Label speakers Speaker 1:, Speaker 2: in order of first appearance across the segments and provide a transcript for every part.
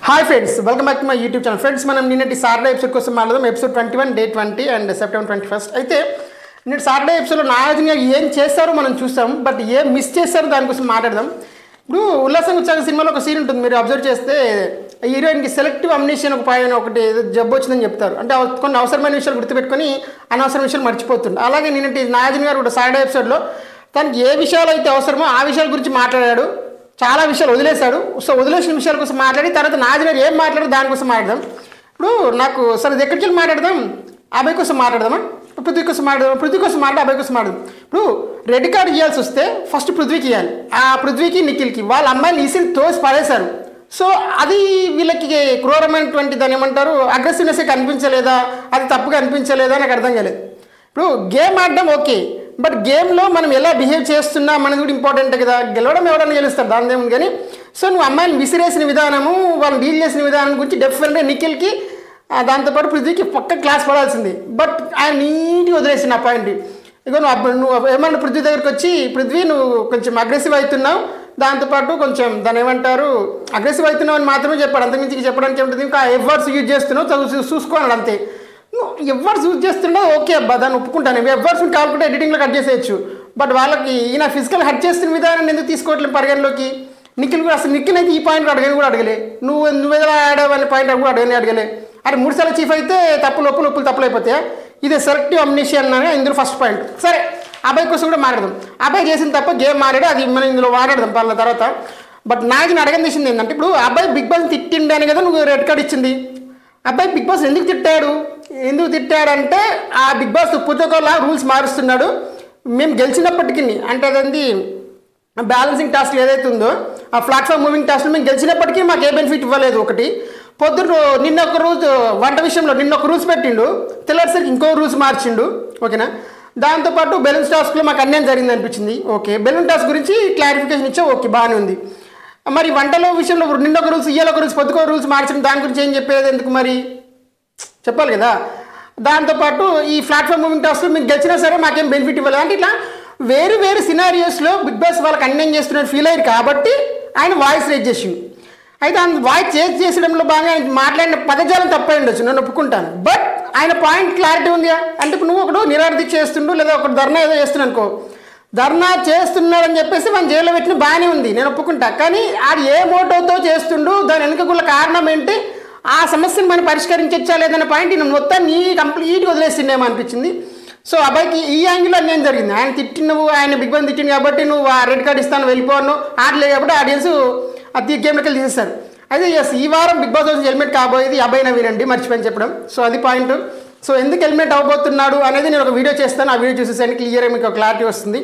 Speaker 1: Hi friends welcome back to my YouTube channel friends మనం నిన్నటి Saturday episode కోసం మాట్లాడదాం episode twenty one day twenty and September twenty first అయితే నిన్నటి Saturday ఎపిసోడ్లో నాగార్జున గారు ఏం చేస్తారో మనం చూస్తాం బట్ ఏం మిస్ చేస్తారో దానికోసం మాట్లాడదాం ఇప్పుడు ఉల్లాసం ఉత్సాహం సినిమాలో ఒక సీన్ ఉంటుంది మీరు అబ్జర్వ్ చేస్తే హీరోయిన్కి సెలెక్టివ్ అమ్నేషన్ ఒక పైన ఒకటి ఏదో జబ్బు వచ్చిందని చెప్తారు అంటే అవ- కొన్ని అవసరమైన విషయాలు గుర్తుపెట్టుకొని అనవసరమైన విషయాలు మర్చిపోతుండే అలాగే నిన్నటి నాగార్జున గారు కూడా సాటర్డే ఎపిసోడ్లో తనకి ఏ విషయాలు అయితే అవసరమో ఆ విషయాల గురించి మాట్లాడాడు చాలా విషయాలు వదిలేశాడు సో వదిలేసిన విషయాల కోసం మాట్లాడి తర్వాత నాజనర్ ఏం మాట్లాడారు దానికోసం మాట్లాడదాం ఇప్పుడు నాకు సరే ఇది ఎక్కడికి వెళ్ళి మాట్లాడదాం అబ్బాయి కోసం మాట్లాడదామా పృథ్వీ కోసం మాట్లాడదాం పృథ్వీ కోసం మాట్లాడి అబ్బాయి కోసం మాట్లాడదాం ఇప్పుడు రెడ్ కార్డ్ ఇవ్వాల్సి వస్తే ఫస్ట్ పృథ్వీకి ఇవ్వాలి ఆ పృథ్వీకి నిఖిల్కి వాళ్ళ అమ్మాయిని ఈసిని తోసి పడేశారు సో అది వీళ్ళకి క్రూరమైనటువంటి దాన్ని ఏమంటారు అగ్రెసివ్నెస్ కనిపించలేదా అది తప్పుగా అనిపించలేదా నాకు అర్థం కాలేదు ఇప్పుడు గేమ్ ఆడడం ఓకే బట్ గేమ్లో మనం ఎలా బిహేవ్ చేస్తున్నాం అనేది కూడా ఇంపార్టెంట్ కదా గెలవడం ఎవడన్నా గెలుస్తారు దాని ఏముంది కానీ సో నువ్వు అమ్మాయిని విసిరేసిన విధానము వాళ్ళని డీల్ చేసిన విధానం గురించి డెఫినెట్గా నిఖిల్కి ఆ, దాంతోపాటు పృథ్వీకి పక్క క్లాస్ పడాల్సింది బట్ ఆయన నీట్గా వదిలేసిన ఆ పాయింట్ ఇక నువ్వు అప్పుడు నువ్వు ఏమన్నా పృథ్వీ దగ్గరికి వచ్చి పృథ్వీ నువ్వు కొంచెం అగ్రెసివ్ అవుతున్నావు దాంతోపాటు కొంచెం దాన్ని ఏమంటారు అగ్రెసివ్ అవుతున్నావు అని మాత్రమే చెప్పాడు అంతకుమించి చెప్పడానికి ఏముంటుంది ఇంకా ఎవర్స్ యూజ్ చేస్తున్నావు చదువు చూసుకోవాలి అంతే నువ్వు ఎవరు యూజ్ చేస్తుండో ఓకే అబ్బా దాన్ని ఒప్పుకుంటాను ఎవర్స్ కావాలంటే ఎడిటింగ్లో కట్ చేసేయచ్చు బట్ వాళ్ళకి ఈయన ఫిజికల్ హట్ చేస్తున్న విధానాన్ని ఎందుకు తీసుకోవట్లేదు పరిగణలోకి నిఖిల్ కూడా అసలు నిఖిల్ అయితే ఈ పాయింట్ అడగని కూడా అడగలే నువ్వు నువ్వు ఏదో ఆడావు అనే పాయింట్ కూడా అడగని అడగలే అరే మూడు సార్లు చీఫ్ అయితే తప్పులు ఒప్పులు ఒప్పులు తప్పులు అయిపోతాయా ఇదే సెలెక్టివ్ అమ్నిషియన్ అనే ఇందులో ఫస్ట్ పాయింట్ సరే అబ్బాయి కోసం కూడా మాట్లాడదాం అబ్బాయి చేసిన తప్ప గేమ్ మారాడు అది మనం ఇందులో మాట్లాడదాం వాళ్ళ తర్వాత బట్ నాకు నేను అడగని తీసింది ఏంటంటే ఇప్పుడు అబ్బాయి బిగ్ బాస్ తిట్టిండు అని కదా నువ్వు రెడ్ కార్డ్ ఇచ్చింది అబ్బాయి బిగ్ బాస్ ఎందుకు తిట్టాడు ఎందుకు తిట్టాడంటే ఆ బిగ్ బాస్ పుస్తకంలో రూల్స్ మారుస్తున్నాడు మేము గెలిచినప్పటికీ అంటే అదండి బ్యాలెన్సింగ్ టాస్క్ ఏదైతే ఉందో ఆ ప్లాట్ఫామ్ మూవింగ్ టాస్క్ మేము గెలిచినప్పటికీ మాకు ఏ బెనిఫిట్ ఇవ్వలేదు ఒకటి పొద్దున్న నిన్న ఒక రోజు వంట విషయంలో నిన్న ఒక రూల్స్ పెట్టిండు తెల్లారిసరికి ఇంకో రూల్స్ మార్చిండు ఓకేనా దాంతోపాటు బెలూన్స్ టాస్క్లో మాకు అన్యాయం జరిగింది అనిపించింది ఓకే బెలూన్ టాస్క్ గురించి క్లారిఫికేషన్ ఇచ్చా ఓకే బాగానే ఉంది మరి వంటలో విషయంలో నిన్న ఒక రూల్స్ ఇయ్యాల ఒక రూల్స్ పొద్దుకో రూల్స్ మార్చడం దాని గురించి ఏం చెప్పేది ఎందుకు మరి చెప్పాలి కదా దాంతోపాటు ఈ ప్లాట్ఫామ్ మూవింగ్ టాస్క్లో మీకు గెలిచినా సరే మాకేం బెనిఫిట్ ఇవ్వలేదు అంటే ఇట్లా వేరు వేరు సినారియోస్లో బిగ్ బాస్ వాళ్ళకి అన్యాయం చేస్తున్నట్టు ఫీల్ అయ్యారు కాబట్టి ఆయన వాయిస్ రేజ్ చేసిండు అయితే ఆయన వాయిస్ చేజ్ చేసడంలో బాగా ఆయన మాట్లాడిన పదజాలం తప్పై ఉండొచ్చు నేను ఒప్పుకుంటాను బట్ ఆయన పాయింట్ క్లారిటీ ఉంది అంటే ఇప్పుడు నువ్వు ఒకడు నిరార్థిక చేస్తుండు లేదా ఒక ధర్నా ఏదో చేస్తున్నావు అనుకో ధర్నా చేస్తున్నాడని చెప్పేసి మన జైల్లో పెట్టిన బాగానే ఉంది నేను ఒప్పుకుంటా కానీ ఆడు ఏ మోటోతో చేస్తుండు దాని వెనుకకున్న కారణం ఏంటి ఆ సమస్యను మనం పరిష్కరించచ్చా లేదన్న పాయింట్ నేను మొత్తం నీ కంప్లీట్గా వదిలేసిండేమో అనిపించింది సో అబ్బాయికి ఈ యాంగిల్లో అన్యాయం జరిగింది ఆయన తిట్టి నువ్వు ఆయన బిగ్ బాస్ తిట్టింది కాబట్టి నువ్వు ఆ రెడ్ కార్డ్ ఇస్తాను వెళ్ళిపోను ఆడలేదు కాబట్టి ఆడియన్స్ అది గేమ్లోకి వెళ్ళి తీసేస్తారు అయితే ఎస్ ఈ వారం బిగ్ బాస్ వచ్చి హెల్మెట్ కాబోయేది అబ్బాయి నవీనండి మర్చిపోయి చెప్పడం సో అది పాయింట్ సో ఎందుకు హెల్మెట్ అవ్వబోతున్నాడు అనేది నేను ఒక వీడియో చేస్తాను ఆ వీడియో చూసేసరికి క్లియర్గా మీకు క్లారిటీ వస్తుంది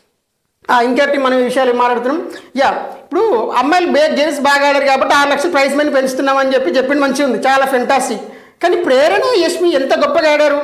Speaker 1: ఆ, ఇంకటి మనం ఈ విషయాలు మాట్లాడుతున్నాం యా ఇప్పుడు అమ్మాయిలు బే గేమ్స్ బాగా ఆడారు కాబట్టి ఆరు లక్షల ప్రైజ్ మనీ పెంచుతున్నాం అని చెప్పి చెప్పింది మంచిగా ఉంది చాలా ఫెంటాస్టిక్ కానీ ప్రేరణ యష్మి ఎంత గొప్పగా ఆడారు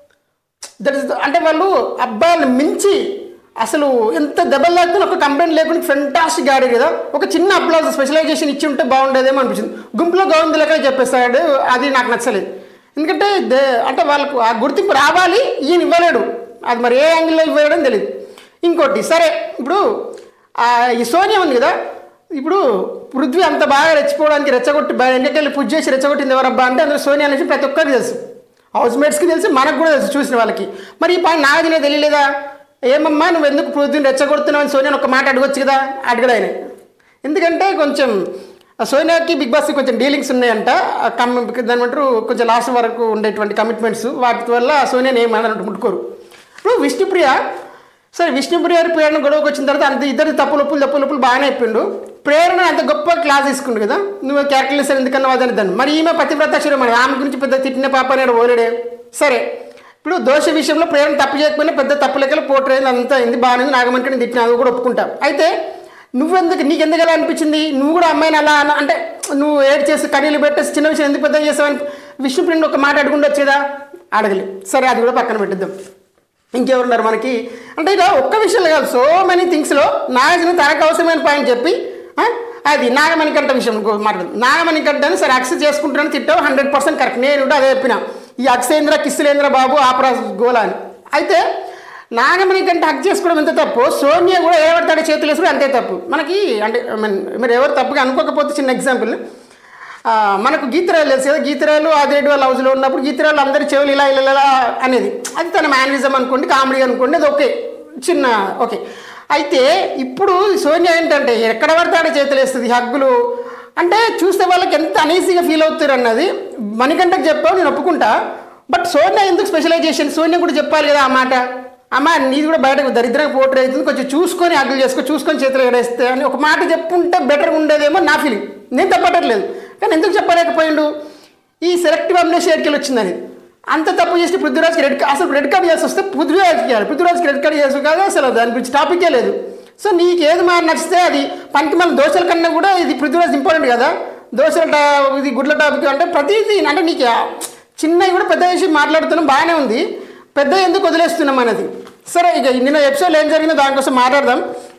Speaker 1: దట్ ఇస్ అంటే వాళ్ళు అబ్బాయిని మించి అసలు ఎంత దెబ్బలు లేకుండా ఒక కంప్లైంట్ లేకుండా ఫెంటాస్టిక్ ఆడారు కదా ఒక చిన్న అప్లాజ్ స్పెషలైజేషన్ ఇచ్చి ఉంటే బాగుండేదేమో అనిపించింది గుంపులో గౌంది లెక్క చెప్పేస్తాడు అది నాకు నచ్చలేదు ఎందుకంటే దే- అంటే వాళ్ళకు ఆ గుర్తింపు రావాలి ఈయన ఇవ్వలేడు అది మరి ఏ యాంగిల్లో ఇవ్వడం తెలియదు ఇంకోటి సరే ఇప్పుడు ఆ, ఈ సోనియా ఉంది కదా ఇప్పుడు పృథ్వీ అంత బాగా రెచ్చిపోవడానికి రెచ్చగొట్టి వెనకెళ్ళి పూజ చేసి రెచ్చగొట్టింది ఎవరబ్బా అంటే అందులో సోనియా అనేసి ప్రతి ఒక్కరికి తెలుసు హౌస్ మేట్స్కి తెలుసు మనకు కూడా తెలుసు చూసిన వాళ్ళకి మరి ఈ పాయింట్ నాగదినే తెలియలేదా ఏమమ్మా నువ్వు ఎందుకు పృథ్వీని రెచ్చగొడుతున్నావు అని సోనియాని ఒక మాట అడగొచ్చు కదా అడగడు ఆయన ఎందుకంటే కొంచెం ఆ సోనియాకి బిగ్ బాస్కి కొంచెం డీలింగ్స్ ఉన్నాయంట ఆ కమ్ దాని ఏమంటారు కొంచెం లాస్ట్ వరకు ఉండేటువంటి కమిట్మెంట్స్ వాటి వల్ల సోనియాని ఏమన్నట్టు ముట్టుకోరు ఇప్పుడు విష్ణుప్రియ సరే విష్ణుప్రియ ప్రేరణ గొడవకు వచ్చిన తర్వాత అంత ఇద్దరు తప్పులు ఒప్పులు తప్పులు ఒప్పులు బాగానే అయిపోయిండు ప్రేరణ అంత గొప్ప క్లాస్ తీసుకుండు కదా నువ్వు క్యారెక్టర్లెస్ ఎందుకన్నా అదని దాన్ని మరి ఈమె పతివ్రత శిరోమణి ఆమె గురించి పెద్ద తిట్టిన పాప అనేడు ఓలేడే సరే ఇప్పుడు దోష విషయంలో ప్రేరణ తప్పు చేయకపోయినా పెద్ద తప్పు లెక్కలు పోట్రేది అంతా అయింది బాగానే ఉంది నాగమణికి తిట్టిన అది కూడా ఒప్పుకుంటాం అయితే నువ్వెందుకు నీకు ఎందుకు ఎలా అనిపించింది నువ్వు కూడా అమ్మాయిని అలా అన- అంటే నువ్వు ఏడ్ చేసి కన్నీళ్ళు పెట్టేసి చిన్న విషయం ఎందుకు పెద్ద చేసావని విష్ణుప్రియుని ఒక మాట అడుగుండొచ్చు కదా అడగలే సరే అది కూడా పక్కన పెట్టిద్దాం ఇంకెవరున్నారు మనకి అంటే ఇలా ఒక్క విషయంలో కాదు సో మెనీ థింగ్స్లో నాగార్జున తనకు అవసరమైన పాయింట్ చెప్పి ఆ, అది నాగమణికంట విషయం మాట్లాడు నాగమణికంటని సరే అక్సెస్ చేసుకుంటున్నాను తిట్టావు హండ్రెడ్ పర్సెంట్ కరెక్ట్ నేను కూడా అదే చెప్పిన ఈ అక్షయేంద్ర కిస్సులేంద్ర బాబు ఆపరా గోలా అని అయితే నాగమణి కంటే హక్ చేసుకోవడం ఎంత తప్పు సోనియా కూడా ఎవరితాడే చేతులు వేసుకోవడం అంతే తప్పు మనకి అంటే I mean, మీరు ఎవరు తప్పుగా అనుకోకపోతే చిన్న ఎగ్జాంపుల్ ఆ, మనకు గీతరాయలు తెలుసు కదా గీతరాయలు అదేటి వాళ్ళ హౌస్లో ఉన్నప్పుడు గీతరాయలు అందరి చెవులు ఇలా ఇలా ఇలా అనేది అది తన మేనరిజం అనుకోండి కామెడీ అనుకోండి అది ఓకే చిన్న ఓకే అయితే ఇప్పుడు సోనియా ఏంటంటే ఎక్కడ పడితే ఆడ చేతులేస్తుంది హగ్గులు అంటే చూస్తే వాళ్ళకి ఎంత అనీజీగా ఫీల్ అవుతారు అన్నది మణికంటకు చెప్పావు నేను ఒప్పుకుంటా బట్ సోనియా ఎందుకు స్పెషలైజేషన్ సోనియా కూడా చెప్పాలి కదా ఆ మాట అమ్మ నీది కూడా బయటకు దరిద్రంగా పోటీ అవుతుంది కొంచెం చూసుకొని హగ్గులు చేసుకో చూసుకొని చేతులు ఎడేస్తే అని ఒక మాట చెప్పుంటే బెటర్గా ఉండేదేమో నా ఫీలింగ్ నేను తప్పట్లేదు కానీ ఎందుకు చెప్పలేకపోయిండు ఈ సెలెక్టివ్ అమ్నేషియాకి వచ్చిందని అంత తప్పు చేసి పృథ్వీరాజ్కి రెడ్ కా- అసలు రెడ్ కార్డ్ చేసి వస్తే పృథ్వీరాజ్కి ఇవ్వాలి పృథ్వీరాజ్కి రెడ్ కార్డ్ చేసి కాదు అసలు దాని గురించి టాపికే లేదు సో నీకు ఏది మా నచ్చితే అది పనికి మన దోశల కన్నా కూడా ఇది పృథ్వీరాజ్ ఇంపార్టెంట్ కదా దోశల టా ఇది గుడ్ల టాపిక్ అంటే ప్రతిదీ అంటే నీకు ఆ చిన్నవి కూడా పెద్ద చేసి మాట్లాడుతున్నాం బాగానే ఉంది పెద్ద ఎందుకు వదిలేస్తున్నాం అనేది సరే ఇక నిన్న ఎపిసోడ్ ఏం జరిగిందో దానికోసం మాట్లాడదాం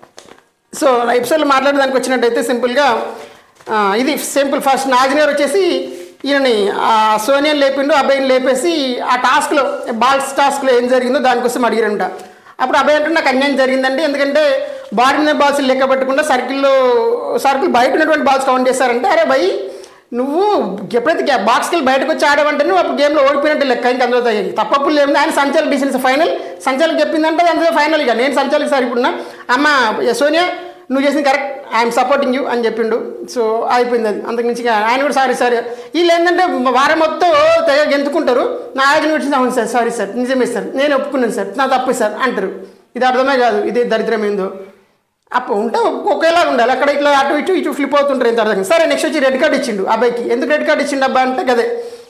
Speaker 1: సో ఎపిసోడ్లో మాట్లాడడానికి వచ్చినట్టయితే సింపుల్గా ఆ, ఇది సింపుల్ ఫస్ట్ నాజన్ గారు వచ్చేసి ఈయనని ఆ సోనియాని లేపిండు అబ్బాయిని లేపేసి ఆ టాస్క్లో బాల్స్ టాస్క్లో ఏం జరిగిందో దానికోసం అడిగారంట అప్పుడు అబ్బాయి అంటే నాకు అన్యాయం జరిగిందండి ఎందుకంటే బాడీ మీద బాల్స్ లెక్క పెట్టకుండా సర్కిల్లో సర్కిల్ బయట ఉన్నటువంటి బాల్స్ కౌంట్ చేశారంటే అరే భయ్ నువ్వు ఎప్పుడైతే గే- బాక్స్కి వెళ్ళి బయటకు వచ్చి ఆడమంటే నువ్వు అప్పుడు గేమ్లో ఓడిపోయినట్టు లెక్క ఇంకా అందులో తగ్గింది తప్పప్పులు ఏమి ఆయన సంచాలక డిసిషన్ ఫైనల్ సంచాలకి చెప్పిందంటే అందులో ఫైనల్ ఇక నేను సంచాలకి సరిపడినా అమ్మ సోనియా నువ్వు చేసింది కరెక్ట్ ఐఎమ్ సపోర్టింగ్ యూ అని చెప్పిండు సో అయిపోయింది అది అంతకుమించి ఇక ఆయన కూడా సారీ సారీ వీళ్ళు ఏంటంటే వారం మొత్తం తెగ గెంతుకుంటారు నా ఆయన వచ్చింది అవును సార్ సారీ సార్ నిజమే సార్ నేను ఒప్పుకున్నాను సార్ నా తప్పు సార్ అంటారు ఇది అర్థమే కాదు ఇది దరిద్రం ఏందో అప్పుడు ఉంటే ఒకేలా ఉండాలి అక్కడ ఇట్లా అటు ఇటు ఇటు ఫ్లిప్ అవుతుంటారు ఇంత అర్థం కాదు. సరే నెక్స్ట్ వచ్చి రెడ్ కార్డ్ ఇచ్చిండు అబ్బాయికి ఎందుకు రెడ్ కార్డ్ ఇచ్చిండు అబ్బా అంటే గదే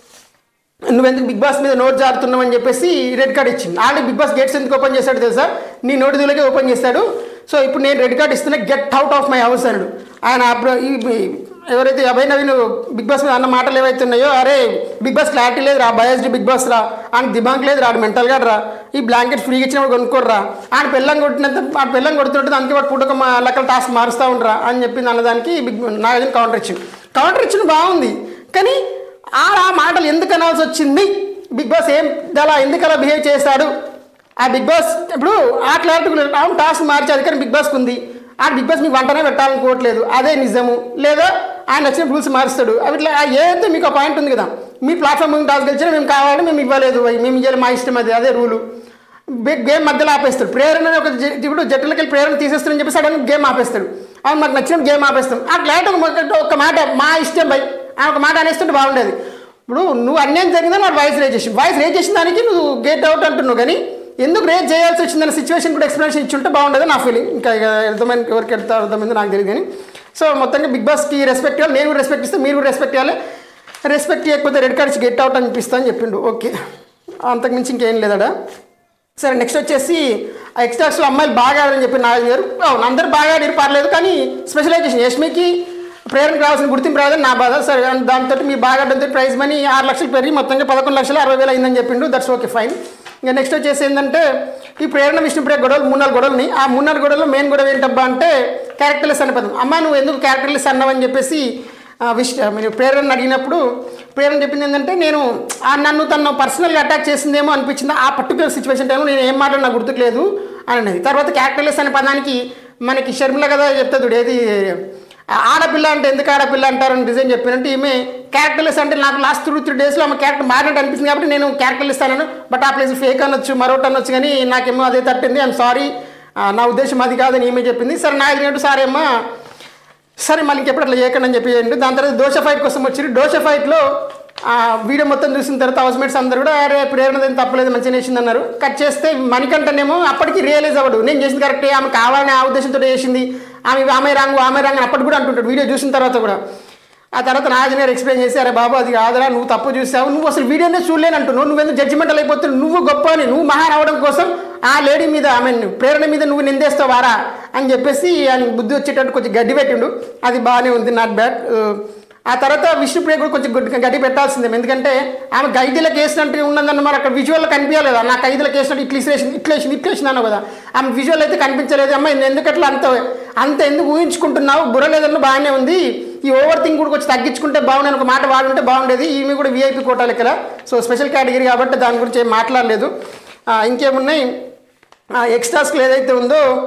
Speaker 1: నువ్వెందుకు బిగ్ బాస్ మీద నోట్ జారుతున్నావు అని చెప్పేసి రెడ్ కార్డ్ ఇచ్చింది ఆల్రెడీ బిగ్ బాస్ గేట్స్ ఎందుకు ఓపెన్ చేశాడు తెలుసా నీ నోటి దులకే ఓపెన్ చేస్తాడు సో ఇప్పుడు నేను రెడ్ కార్డ్ ఇస్తున్నా get out of my house అన్నాడు ఆయన అప్పుడు ఈ ఈ- ఎవరైతే అభయ్ నవీన్ బిగ్ బాస్ మీద అన్న మాటలు ఏవైతే ఉన్నాయో అరే బిగ్ బాస్ క్లారిటీ లేదు రా బయాస్డ్ బిగ్ బాస్ రా ఆయన దిమాగ్ లేదు రా మెంటల్గా రా ఈ బ్లాంకెట్ ఫ్రీగా ఇచ్చినప్పుడు కొనుక్కోర్రా ఆయన పిల్లం కొట్టినంత ఆ పిల్లం కొడుతుంటే అందుకే వాడు పుట్టక మా లెక్కల టాస్క్ మారుస్తూ ఉండరా అని చెప్పింది అన్నదానికి బిగ్ నాగార్జున కౌంటర్ ఇచ్చింది కౌంటర్ ఇచ్చిన బాగుంది కానీ ఆ ఆ మాటలు ఎందుకు అనాల్సి వచ్చింది బిగ్ బాస్ ఏం అలా ఎందుకు అలా బిహేవ్ చేశాడు ఆ బిగ్ బాస్ ఇప్పుడు ఆ క్లారిటీ అవును టాస్క్ మార్చే అధికారం బిగ్ బాస్కి ఉంది ఆ బిగ్ బాస్ మీకు వంటనే పెట్టాలనుకోవట్లేదు అదే నిజము లేదా ఆయన నచ్చిన రూల్స్ మారుస్తాడు అవి ఇట్లా ఏదైతే మీకు పాయింట్ ఉంది కదా మీ ప్లాట్ఫామ్ ముందు టాస్క్ గెలిచినా మేము కావాలని మేము ఇవ్వలేదు అవి మేము ఇవ్వాలి మా ఇష్టం అది అదే రూలు గేమ్ మధ్యలో ఆపేస్తాడు ప్రేరణ ఒక జ- ఇప్పుడు జట్టులకి వెళ్ళి ప్రేరణ తీసేస్తాడని చెప్పి సడన్ గేమ్ ఆపేస్తాడు అవును మాకు నచ్చిన గేమ్ ఆపేస్తాం ఆ క్లారిటీ ఒక ఒక మాట మా ఇష్టం బై ఆ ఒక మాట అనేస్తుంటే బాగుండేది ఇప్పుడు నువ్వు అన్యాయం జరిగిందని వాడు వాయిస్ రేజ్ చేసి వాయిస్ రేజ్ చేసిన దానికి నువ్వు గేట్ అవుట్ అంటున్నావు కానీ ఎందుకు రేజ్ చేయాల్సి వచ్చిందన్న సిచ్యువేషన్ కూడా ఎక్స్ప్లెనేషన్ ఇచ్చి ఉంటే బాగుండేది నా ఫీలింగ్ ఇంకా ఇక అర్థమైన ఎవరికి వెళ్తా అర్థమైందో నాకు తెలియదు కానీ సో మొత్తంగా బిగ్ బాస్కి రెస్పెక్ట్ ఇవ్వాలి నేను కూడా రెస్పెక్ట్ ఇస్తాను మీరు కూడా రెస్పెక్ట్ ఇవ్వాలి రెస్పెక్ట్ ఇవ్వకపోతే రెడ్ కార్డ్స్ గెట్ అవుట్ అనిపిస్తా అని చెప్పిండు ఓకే అంతకుమించి ఇంకేం లేదడా సరే నెక్స్ట్ వచ్చేసి ఆ ఎక్స్ట్రాక్స్లో అమ్మాయిలు బాగా ఆడారని చెప్పి నాగరాజు గారు అవును అందరు బాగా ఆడారు పర్లేదు కానీ స్పెషలైజేషన్ యష్మికి ప్రేరణకు రావాల్సిన గుర్తింపు రాదని నా బాధ సరే అండ్ దాంతో మీ బాగా ఆడడంతో ప్రైజ్ మనీ ఆరు లక్షలు పెరిగి మొత్తంగా పదకొండు లక్షలు అరవై వేలు అయిందని చెప్పిండు దట్స్ ఓకే ఫైన్ ఇంకా నెక్స్ట్ వచ్చేసి ఏంటంటే ఈ ప్రేరణ విష్ణుప్రియ గొడవలు మూడు నాలుగు గొడవలని ఆ మూడు నాలుగు గొడవలు మెయిన్ గొడవ ఏంటబ్బా అంటే క్యారెక్టర్లెస్ అనే పదం అమ్మ నువ్వు ఎందుకు క్యారెక్టర్లెస్ అన్నావని చెప్పేసి ఆ, విష్ మీరు ప్రేరణ అడిగినప్పుడు ప్రేరణ చెప్పింది ఏంటంటే నేను ఆ నన్ను తను పర్సనల్గా అటాక్ చేసిందేమో అనిపించింది ఆ పర్టికులర్ సిచ్యువేషన్ టైంలో నేను ఏం మాట్లాడినా గుర్తుకు లేదు అని అనేది తర్వాత క్యారెక్టర్లెస్ అనే పదానికి మనకి షర్మిల కదా చెప్తుంది ఏది ఆ ఆడపిల్ల అంటే ఎందుకు ఆడపిల్ల అంటారని డిజైన్ చెప్పినట్టు ఈమె క్యారెక్టర్లెస్ అంటే నాకు లాస్ట్ త్రీ త్రీ డేస్లో ఆమె క్యారెక్టర్ మారినట్టు అనిపించింది కాబట్టి నేను క్యారెక్టర్లెస్ అన్నాను బట్ ఆ ప్లేస్ ఫేక్ అనొచ్చు మరొకటి అనొచ్చు కానీ నాకేమో అదే తట్టింది ఐఎమ్ సారీ నా ఉద్దేశం అది కాదని ఈమె చెప్పింది సరే నాకు తెలియదు సార్ ఏమ్మా సరే మళ్ళీ ఇంకెప్పుడు అట్లా చేయకండి అని చెప్పి చేయండి దాని తర్వాత దోశ ఫైట్ కోసం వచ్చి దోశ ఫైట్లో ఆ వీడియో మొత్తం చూసిన తర్వాత హౌస్ మేట్స్ అందరూ కూడా అరే ప్రేరణ ఏం తప్పలేదు మంచిగా చేసింది అన్నారు కట్ చేస్తే మణికంటనేమో అప్పటికి రియలైజ్ అవ్వడు నేను చేసింది కరెక్టే ఆమె కావాలని ఆ ఉద్దేశంతో చేసింది ఆమె ఆమె రాంగు ఆమె రాంగు అని అప్పటికి కూడా అంటుంటాడు వీడియో చూసిన తర్వాత కూడా ఆ తర్వాత నాజన్ గారు ఎక్స్ప్లెయిన్ చేసి అరే బాబు అది కాదురా నువ్వు తప్పు చూసావు నువ్వు అసలు వీడియోనే చూడలేను అంటున్నావు నువ్వు ఎందుకు జడ్జిమెంటల్ అయిపోతున్నావు నువ్వు గొప్ప అని నువ్వు మహాన్ అవ్వడం కోసం ఆ లేడీ మీద ఆమె ప్రేరణ మీద నువ్వు నిందేస్తావారా అని చెప్పేసి ఆయన బుద్ధి వచ్చేటట్టు కొంచెం గడ్డి పెట్టిండు అది బాగానే ఉంది నాట్ బ్యాడ్ ఆ తర్వాత విష్ణుప్రియ కూడా కొంచెం గుడ్- గడ్డి పెట్టాల్సిందే ఎందుకంటే ఆమె ఖైదీలకు వేసినట్టు ఉన్నదన్న మరి అక్కడ విజువల్ కనిపించలేదు నా ఖైదీలకు వేసినట్టు ఇట్లా ఇసిరేసింది ఇట్లా వేసింది ఇట్లా వేసింది అన్నావు కదా ఆమె విజువల్ అయితే కనిపించలేదు అమ్మ ఎందుకు అట్లా అంత అంత ఎందుకు ఊహించుకుంటున్నావు బుర్ర లేదన్న బాగానే ఉంది ఈ ఓవర్ థింక్ కూడా కొంచెం తగ్గించుకుంటే బాగుంది ఒక మాట వాడుంటే బాగుండేది ఈమె కూడా వీఐపీ కోటాలు ఇక్కడ సో స్పెషల్ కేటగిరీ కాబట్టి దాని గురించి ఏం మాట్లాడలేదు ఆ, ఇంకేమున్నాయి ఆ ఎక్స్ట్రాస్కి ఏదైతే ఉందో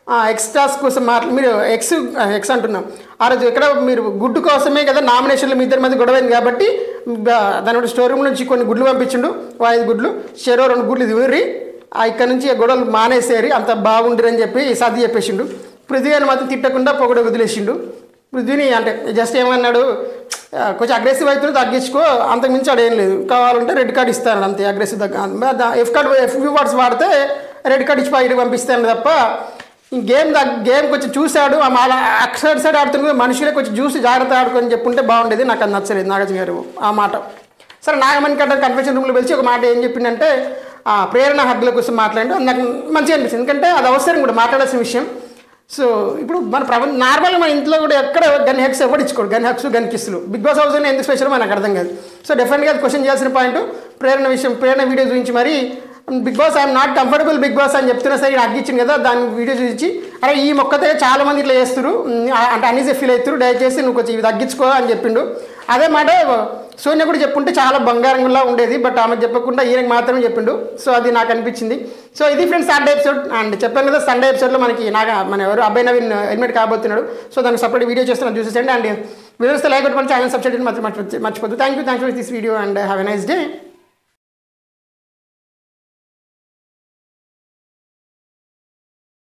Speaker 1: ఎక్స్ట్రాస్ కోసం మాట్లా మీరు ఎక్స్ ఎక్స్ అంటున్నాం ఆ రోజు ఎక్కడ మీరు గుడ్డు కోసమే కదా నామినేషన్లు మీ ఇద్దరి మధ్య గొడవైంది కాబట్టి బ- దాని బట్టి స్టోర్ రూమ్ నుంచి కొన్ని గుడ్లు పంపించిండు ఓ ఐదు గుడ్లు చెరో రెండు గుడ్లు దిగురి ఆ ఇక్కడ నుంచి ఆ గొడవలు మానేసేరి అంత బాగుండిరని చెప్పి సర్ది చెప్పేసిండు పృథ్వీ అని మాత్రం తిట్టకుండా పొగడ వదిలేసిండు పృథ్వీని అంటే జస్ట్ ఏమన్నాడు ఆ, కొంచెం అగ్రెసివ్ అవుతుంది తగ్గించుకో అంతకు మించి ఆడ ఏం లేదు కావాలంటే రెడ్ కార్డ్ ఇస్తాను అంతే అగ్రెసివ్ తగ్గ ఎఫ్ కార్డ్ ఎఫ్ వర్డ్స్ వాడితే రెడ్ కార్డ్ ఇచ్చి పైకి పంపిస్తాను తప్ప ఈ గేమ్ దా- గేమ్ కొంచెం చూశాడు ఆ అలా అక్షర్ సైడ్ ఆడుతున్నది మనుషులే కొంచెం చూసి జాగ్రత్త ఆడుకొని చెప్పుంటే బాగుండేది నాకు అది నచ్చలేదు నాగార్జున గారు ఆ మాట సరే నాగమణి కట్ట కన్వెన్షన్ రూమ్లో పిలిచి ఒక మాట ఏం చెప్పిందంటే ఆ ప్రేరణ హక్కుల కోసం మాట్లాడి నాకు మంచిగా అనిపిస్తుంది ఎందుకంటే అది అవసరం కూడా మాట్లాడాల్సిన విషయం సో ఇప్పుడు మన ప్రపంచ నార్మల్గా మన ఇంట్లో కూడా ఎక్కడ గన్ హెక్స్ ఎవరు ఇచ్చుకోడు గన్ హెక్స్ గన్ కిస్సులు బిగ్ బాస్ హౌస్ ఎందుకు స్పెషల్ మనకు అర్థం కాదు సో డెఫినెట్గా అది క్వశ్చన్ చేయాల్సిన పాయింట్ ప్రేరణ విషయం ప్రేరణ వీడియో చూపించి మరి Bigg Boss I'm not comfortable Bigg Boss అని చెప్తున్నా సరే అగ్గించింది కదా దాని వీడియో చూపించి అరే ఈ మొక్కతే చాలా మంది ఇట్లా చేస్తారు ఉమ్, అంటే అన్నీసే ఫీల్ అవుతారు దయచేసి నువ్వు కొంచెం ఇవి తగ్గించుకో అని చెప్పిండు అదే మాట సోనియా కూడా చెప్పుంటే చాలా బంగారంలా ఉండేది బట్ ఆమె చెప్పకుండా ఈయనకి మాత్రమే చెప్పిండు సో అది నాకు అనిపించింది సో ఇది ఫ్రెండ్స్ సండే ఎపిసోడ్ అండ్ చెప్పాను కదా సండే ఎపిసోడ్లో మనకి నాగా మన ఎవరు అబ్బాయి నవీన్ ఎలిమెంట్ కాబోతున్నాడు సో దానికి సపరేట్ వీడియో చేస్తున్నాను చూసేసండి అండ్ వీడియోస్ లైక్ కొట్టుకొని ఛానల్ సబ్స్క్రైబ్ మాత్రం మర్చిపోద్దు మర్చిపోద్దు thank you thank you this video and have a nice day